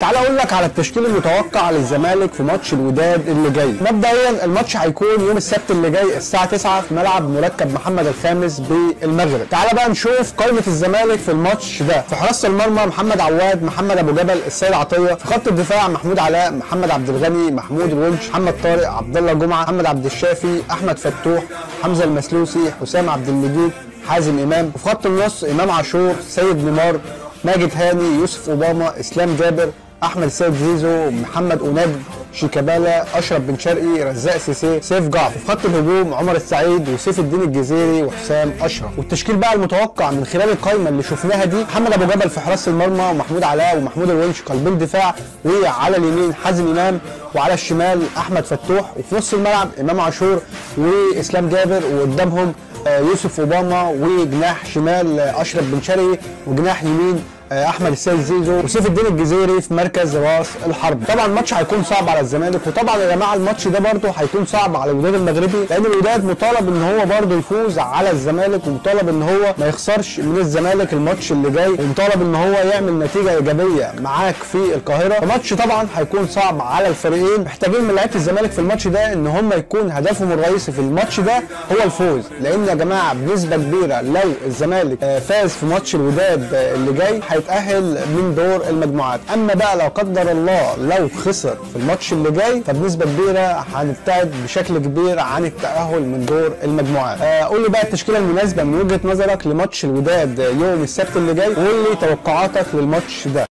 تعال اقول لك على التشكيل المتوقع للزمالك في ماتش الوداد اللي جاي مبدئيا الماتش هيكون يوم السبت اللي جاي الساعه 9 في ملعب مركب محمد الخامس بالمغرب تعال بقى نشوف قائمه الزمالك في الماتش ده في حراسه المرمى محمد عواد محمد ابو جبل السيد عطيه في خط الدفاع محمود علاء محمد عبد الغني محمود الونش محمد طارق عبد الله جمعه محمد عبد الشافي احمد فتوح حمزه المسلوسي حسام عبد المجيد حازم امام وفي خط النص امام عاشور سيد نيمار ماجد هاني يوسف اوباما اسلام جابر احمد سيد زيزو محمد اوناج شيكابالا اشرف بن شرقي رزاق سيسي سيف جعفر في خط الهجوم عمر السعيد وسيف الدين الجزيري وحسام اشرف والتشكيل بقى المتوقع من خلال القائمه اللي شفناها دي محمد ابو جبل في حراسه المرمى ومحمود علاء ومحمود الونش قلبين دفاع وعلى اليمين حازم امام وعلى الشمال احمد فتوح وفي نص الملعب امام عاشور واسلام جابر وقدامهم آه، يوسف اوباما وجناح شمال آه، اشرف بن شرقي وجناح يمين آه، احمد السيد زيزو وسيف الدين الجزيري في مركز راس الحرب طبعا الماتش هيكون صعب على الزمالك وطبعا يا جماعه الماتش ده برده هيكون صعب على الوداد المغربي لان الوداد مطالب ان هو برده يفوز على الزمالك ومطالب ان هو ما يخسرش من الزمالك الماتش اللي جاي ومطالب ان هو يعمل نتيجه ايجابيه معاك في القاهره الماتش طبعا هيكون صعب على الفريقين محتاجين من لعيبه الزمالك في الماتش ده ان هم يكون هدفهم الرئيسي في الماتش ده هو الفوز لان يا جماعه بنسبه كبيره لو الزمالك آه، فاز في ماتش الوداد آه، اللي جاي هيتاهل من دور المجموعات اما بقى لو قدر الله لو خسر في الماتش اللي جاي فبنسبه كبيره هنبتعد بشكل كبير عن التاهل من دور المجموعات آه، قول لي بقى التشكيله المناسبه من وجهه نظرك لماتش الوداد يوم السبت اللي جاي وقول لي توقعاتك للماتش ده